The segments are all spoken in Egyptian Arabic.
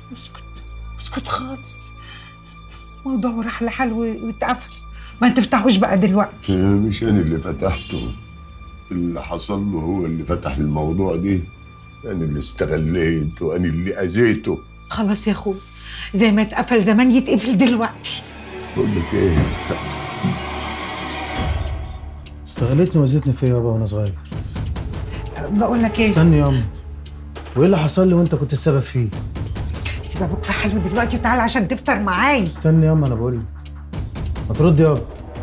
اسكت اسكت خالص موضوع راح لحاله واتقفل ما تفتحوش بقى دلوقتي مش انا اللي فتحته اللي حصل له هو اللي فتح الموضوع دي انا اللي استغليت وانا اللي اذيته خلاص يا اخوي زي ما اتقفل زمان يتقفل دلوقتي بقول لك ايه استغلتني وزيتني فيا يابا وانا صغير بقول لك ايه استني ياما وايه اللي حصل لي وانت كنت السبب فيه سيب ابوك في حاله دلوقتي وتعالى عشان تفطر معايا استني ياما انا بقول لك ما ترد يابا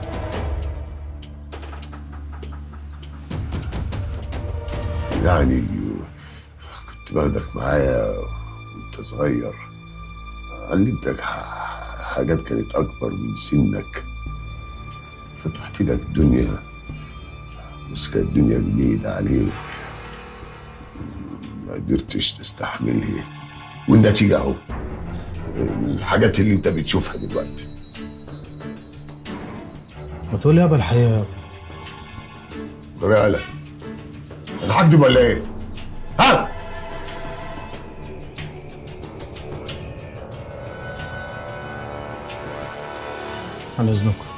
يعني كنت باخدك معايا وانت صغير علمتك ح- حاجات كانت اكبر من سنك فتحت لك الدنيا بس كانت الدنيا جديدة عليك ما قدرتش تستحملها والنتيجة اهو الحاجات اللي انت بتشوفها دلوقتي ما تقول يابا الحقيقه يابا رجالة انا هكدب ولا ايه؟ ها؟ على اذنكم